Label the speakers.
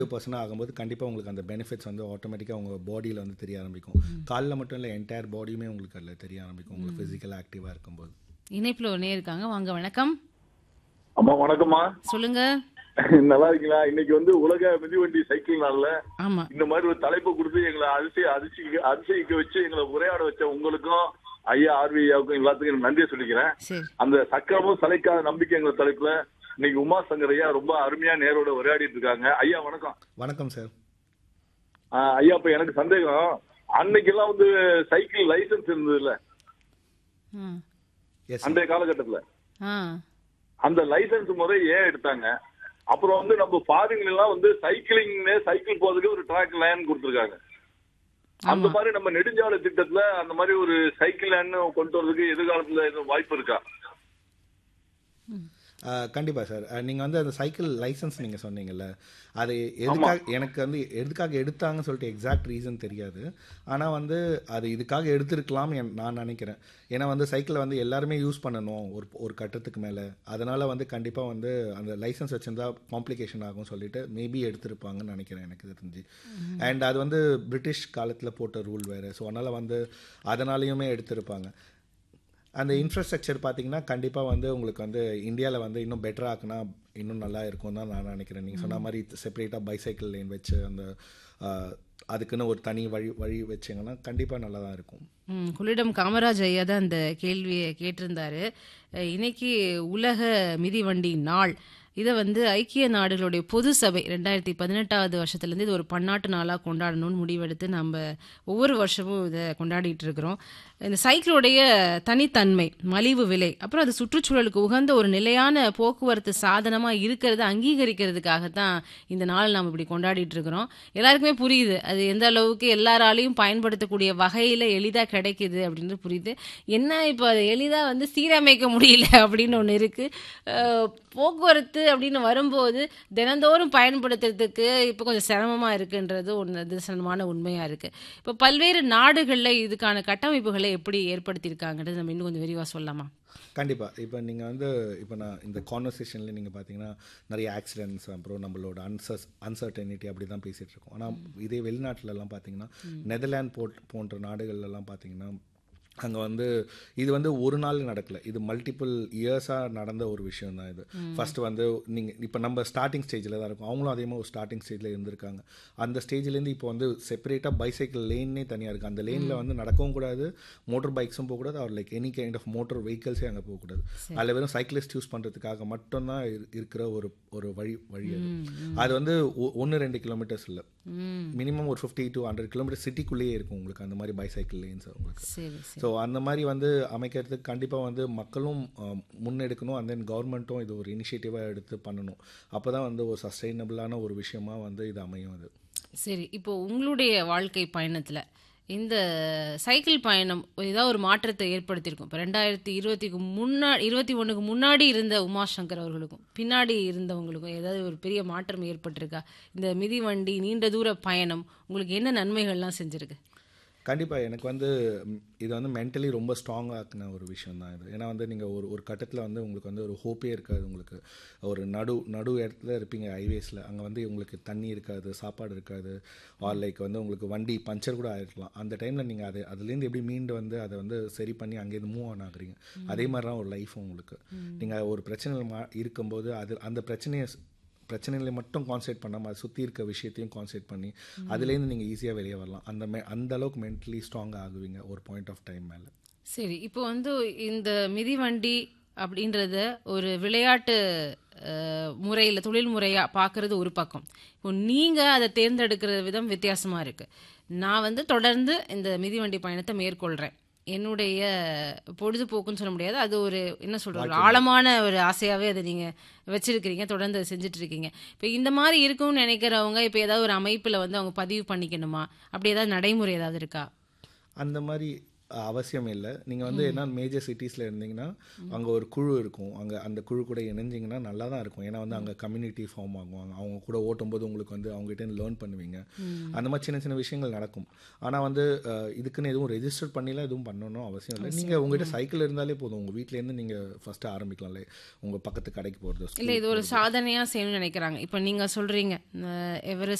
Speaker 1: பர்சனாக ஆகும்போது கண்டிப்பாக உங்களுக்கு அந்த பெனிஃபிட்ஸ் வந்து ஆட்டோமேட்டிக்காக உங்கள் பாடியில் வந்து தெரிய ஆரம்பிக்கும் காலில் மட்டும் இல்லை என்டையர் பாடியுமே உங்களுக்கு அதில் தெரிய ஆரம்பிக்கும் உங்களுக்கு ஃபிசிக்கல் ஆக்டிவாக இருக்கும்போது
Speaker 2: இணைப்புல ஒன்னே இருக்காங்க வாங்க வணக்கம்
Speaker 3: அம்மா வணக்கம்மா
Speaker 2: சொல்லுங்க
Speaker 3: நல்லா இருக்கீங்களா இன்னைக்கு வந்து உலக மிதிவண்டி சைக்கிள் நாள்ல
Speaker 2: ஆமா
Speaker 3: இந்த மாதிரி ஒரு தலைப்பு கொடுத்து எங்களை அதிசய அதிசயிக்க அதிசயிக்க வச்சு எங்களை உரையாட வச்ச உங்களுக்கும் ஐயா ஆர்வி ஐயாவுக்கும் எல்லாத்துக்கும் எனக்கு நன்றியை சொல்லிக்கிறேன்
Speaker 2: சரி
Speaker 3: அந்த சக்கரமும் சளைக்காத நம்பிக்கைங்கிற தலைப்புல இன்னைக்கு உமா சங்கர் ஐயா ரொம்ப அருமையா நேரோட உரையாடிட்டு இருக்காங்க ஐயா வணக்கம்
Speaker 1: வணக்கம் சார்
Speaker 3: ஆஹ் ஐயா இப்ப எனக்கு சந்தேகம் அன்னைக்கெல்லாம் வந்து சைக்கிள் லைசென்ஸ் இருந்தது இல்ல
Speaker 2: ஆ
Speaker 1: எஸ்
Speaker 3: அன்றைய காலகட்டத்துல
Speaker 2: ஆ
Speaker 3: அந்த லைசென்ஸ் முறை ஏன் எடுத்தாங்க அப்புறம் வந்து நம்ம ஃபாரின்ல எல்லாம் வந்து சைக்கிளிங் சைக்கிள் போறதுக்கு ஒரு ட்ராக் லைன் கொடுத்துருக்காங்க அந்த
Speaker 2: ஆமா
Speaker 3: மாதிரி நம்ம நெடுஞ்சாலை திட்டத்துல அந்த மாதிரி ஒரு சைக்கிள் லைன் கொண்டு வரதுக்கு எதிர்காலத்துல எதுவும் வாய்ப்பு இருக்கா
Speaker 1: கண்டிப்பாக சார் நீங்கள் வந்து அந்த சைக்கிள் லைசன்ஸ் நீங்கள் சொன்னீங்கல்ல அது எதுக்காக எனக்கு வந்து எதுக்காக எடுத்தாங்கன்னு சொல்லிட்டு எக்ஸாக்ட் ரீசன் தெரியாது ஆனால் வந்து அது இதுக்காக எடுத்திருக்கலாம் என்- நான் நினைக்கிறேன் ஏன்னா வந்து சைக்கிளை வந்து எல்லாருமே யூஸ் பண்ணணும் ஒரு ஒரு கட்டத்துக்கு மேலே அதனால் வந்து கண்டிப்பாக வந்து அந்த லைசன்ஸ் வச்சிருந்தா காம்ப்ளிகேஷன் ஆகும் சொல்லிட்டு மேபி எடுத்திருப்பாங்கன்னு நினைக்கிறேன் எனக்கு தெரிஞ்சு அண்ட் அது வந்து பிரிட்டிஷ் காலத்தில் போட்ட ரூல் வேறு ஸோ அதனால் வந்து அதனாலையுமே எடுத்திருப்பாங்க அந்த இன்ஃப்ராஸ்ட்ரக்சர் பார்த்தீங்கன்னா கண்டிப்பாக வந்து உங்களுக்கு வந்து இந்தியாவில் வந்து இன்னும் பெட்டர் ஆக்குனா இன்னும் நல்லா இருக்கும் தான் நான் நினைக்கிறேன் நீங்கள் சொன்ன மாதிரி செப்பரேட்டாக பைசைக்கிள் லேன் வச்சு அந்த ஆஹ், அதுக்குன்னு ஒரு தனி வழி வழி வச்சிங்கன்னா கண்டிப்பாக நல்லா தான் இருக்கும்
Speaker 2: ம், கொள்ளிடம் காமராஜ் ஐயா தான் அந்த கேள்வியை கேட்டிருந்தாரு அஹ், இன்னைக்கு உலக மிதிவண்டி நாள் இதை வந்து ஐக்கிய நாடுகளுடைய பொது சபை ரெண்டாயிரத்தி பதினெட்டாவது வருஷத்துலேருந்து இது ஒரு பன்னாட்டு நாளாக கொண்டாடணும்னு முடிவெடுத்து நம்ம ஒவ்வொரு வருஷமும் இதை கொண்டாடிட்டு இருக்கிறோம் இந்த சைக்கிளுடைய தனித்தன்மை மலிவு விலை அப்புறம் அது சுற்றுச்சூழலுக்கு உகந்த ஒரு நிலையான போக்குவரத்து சாதனமாக இருக்கிறத அங்கீகரிக்கிறதுக்காகத்தான் இந்த நாள் நாம் இப்படி கொண்டாடிட்டு இருக்கிறோம் எல்லாருக்குமே புரியுது அது எந்த அளவுக்கு எல்லாராலையும் பயன்படுத்தக்கூடிய வகையில் எளிதாக கிடைக்குது அப்படின்னு புரியுது என்ன இப்போ அதை எளிதாக வந்து சீரமைக்க முடியல அப்படின்னு ஒன்று இருக்குது போக்குவரத்து அப்படின்னு வரும்போது தினந்தோறும் பயன்படுத்துறதுக்கு இப்போ கொஞ்சம் சிரமமாக இருக்குன்றது ஒன்று நிதர்சனமான உண்மையாக இருக்குது இப்போ பல்வேறு நாடுகளில் இதுக்கான கட்டமைப்புகளை எப்படி ஏற்படுத்தியிருக்காங்கன்றது நம்ம இன்னும் கொஞ்சம் விரிவாக சொல்லலாமா
Speaker 1: கண்டிப்பாக இப்போ நீங்கள் வந்து இப்போ நான் இந்த கான்வர்சேஷனில் நீங்கள் பார்த்தீங்கன்னா நிறைய ஆக்சிடென்ட்ஸ் அப்புறம் நம்மளோட அன்சஸ் அன்சர்டனிட்டி அப்படி தான் பேசிகிட்டு இருக்கோம் ஆனால் இதே வெளிநாட்டிலலாம் பார்த்தீங்கன்னா நெதர்லாண்ட் போட் போன்ற நாடுகள்லாம் பார்த்தீங்கன்னா அங்கே வந்து இது வந்து ஒரு நாள் நடக்கல இது மல்டிபிள் இயர்ஸாக நடந்த ஒரு விஷயம் தான் இது ஃபர்ஸ்ட் வந்து நீங்கள் இப்போ நம்ம ஸ்டார்டிங் ஸ்டேஜில் தான் இருக்கும் அவங்களும் அதே மாதிரி ஒரு ஸ்டார்டிங் ஸ்டேஜில் இருந்திருக்காங்க அந்த ஸ்டேஜ்லேருந்து இப்போ வந்து செப்பரேட்டாக பைசைக்கிள் லேன்னே தனியாக இருக்குது அந்த லேனில் வந்து நடக்கவும் கூடாது மோட்டர் பைக்ஸும் போகக்கூடாது or like any kind of motor வெஹிக்கல்ஸே அங்கே போகக்கூடாது அதில் வெறும் சைக்கிளிஸ்ட் யூஸ் பண்ணுறதுக்காக மட்டும்தான் இரு- இருக்கிற ஒரு ஒரு வழி வழி அது அது வந்து ஒன்று ரெண்டு கிலோமீட்டர்ஸ் இல்லை
Speaker 2: ம்
Speaker 1: மினிமம் ஒரு ஃபிஃப்டி டு ஹண்ட்ரட் கிலோமீட்டர் சிட்டிக்குள்ளேயே இருக்கும் உங்களுக்கு அந்த மாதிரி பைசைக்கிள் லேன்ஸ் உங்களுக்கு
Speaker 2: சரி சரி
Speaker 1: ஸோ அந்த மாதிரி வந்து அமைக்கிறதுக்கு கண்டிப்பாக வந்து மக்களும் அஹ், முன்னெடுக்கணும் அண்ட் தென் கவர்மெண்ட்டும் இது ஒரு இனிஷியேட்டிவாக எடுத்து பண்ணணும் அப்போ தான் வந்து ஒரு சஸ்டைனபிளான ஒரு விஷயமா வந்து இது அமையும் அது
Speaker 2: சரி இப்போ உங்களுடைய வாழ்க்கை பயணத்தில் இந்த சைக்கிள் பயணம் ஏதாவது ஒரு மாற்றத்தை ஏற்படுத்தியிருக்கும் இப்போ ரெண்டாயிரத்தி இருபத்திக்கு முன்னாடி இருபத்தி ஒன்றுக்கு முன்னாடி இருந்த உமாசங்கர் அவர்களுக்கும் பின்னாடி இருந்தவங்களுக்கும் ஏதாவது ஒரு பெரிய மாற்றம் ஏற்பட்டிருக்கா இந்த மிதிவண்டி நீண்ட தூர பயணம் உங்களுக்கு என்ன நன்மைகள்லாம் செஞ்சிருக்கு
Speaker 1: கண்டிப்பாக எனக்கு வந்து ம், இது வந்து மென்டலி ரொம்ப ஸ்ட்ராங் ஆக்குன ஒரு விஷயம் தான் இது ஏன்னா வந்து நீங்கள் ஒரு ஒரு கட்டத்தில் வந்து உங்களுக்கு வந்து ஒரு ஹோப்பே இருக்காது உங்களுக்கு ஒரு நடு நடு இடத்துல இருப்பீங்க ஹைவேஸில் அங்கே வந்து உங்களுக்கு தண்ணி இருக்காது சாப்பாடு இருக்காது ஆர் லைக் வந்து உங்களுக்கு வண்டி பஞ்சர் கூட ஆயிருக்கலாம் அந்த டைமில் நீங்கள் அது அதுலேருந்து எப்படி மீண்டு வந்து அதை வந்து சரி பண்ணி அங்கேருந்து மூவ் ஆன் ஆகுறீங்க அதே மாதிரி தான் ஒரு லைஃப் உங்களுக்கு நீங்கள் ஒரு பிரச்சனை மா இருக்கும்போது அது அந்த பிரச்சனையை பிரச்சனைகளை மட்டும் கான்சென்ட்ரேட் பண்ணாமல் அதை சுற்றி இருக்க விஷயத்தையும் கான்சென்ட்ரேட் பண்ணி அதுலேருந்து நீங்கள் ஈஸியாக வெளியே வரலாம் அந்த மெ அந்த அளவுக்கு மென்டலி ஸ்ட்ராங் ஆகுவீங்க ஒரு பாயிண்ட் ஆஃப் டைம் மேலே
Speaker 2: சரி இப்போ வந்து இந்த மிதிவண்டி அப்படின்றத ஒரு விளையாட்டு முறையில் தொழில் முறையாக பார்க்கறது ஒரு பக்கம் இப்போ நீங்கள் அதை தேர்ந்தெடுக்கிற விதம் வித்தியாசமாக இருக்குது நான் வந்து தொடர்ந்து இந்த மிதிவண்டி பயணத்தை மேற்கொள்கிறேன் என்னுடைய பொழுதுபோக்குன்னு சொல்ல முடியாது அது ஒரு என்ன சொல்கிறது ஒரு ஆழமான ஒரு ஆசையாகவே அதை நீங்கள் வச்சிருக்கிறீங்க தொடர்ந்து அதை செஞ்சுட்டு இருக்கீங்க இப்போ இந்த மாதிரி இருக்கும்னு நினைக்கிறவங்க இப்போ ஏதாவது ஒரு அமைப்பில் வந்து அவங்க பதிவு பண்ணிக்கணுமா அப்படி ஏதாவது நடைமுறை ஏதாவது இருக்கா
Speaker 1: அந்த மாதிரி அஹ், அவசியம் இல்லை நீங்கள் வந்து என்ன மேஜர் சிட்டிஸில் இருந்தீங்கன்னா அங்கே ஒரு குழு இருக்கும் அங்கே அந்த குழு கூட இணைஞ்சிங்கன்னா நல்லா தான் இருக்கும் ஏன்னா வந்து அங்கே கம்யூனிட்டி ஃபார்ம் ஆகுவாங்க அவங்க கூட ஓட்டும்போது உங்களுக்கு வந்து அவங்ககிட்ட லேர்ன் பண்ணுவீங்க அந்த மாதிரி சின்ன சின்ன விஷயங்கள் நடக்கும் ஆனால் வந்து அஹ், இதுக்குன்னு எதுவும் ரெஜிஸ்டர் பண்ணிலாம் எதுவும் பண்ணணும் அவசியம் இல்லை நீங்கள் உங்ககிட்ட சைக்கிள் இருந்தாலே போதும் உங்கள் வீட்டிலேருந்து நீங்கள் ஃபஸ்ட்டு ஆரம்பிக்கலாம்ல உங்கள் பக்கத்து கடைக்கு போகிறது
Speaker 2: இல்ல இது ஒரு சாதனையா செய்யணும்னு நினைக்கிறாங்க இப்ப நீங்க சொல்றீங்க எவரெஸ்ட்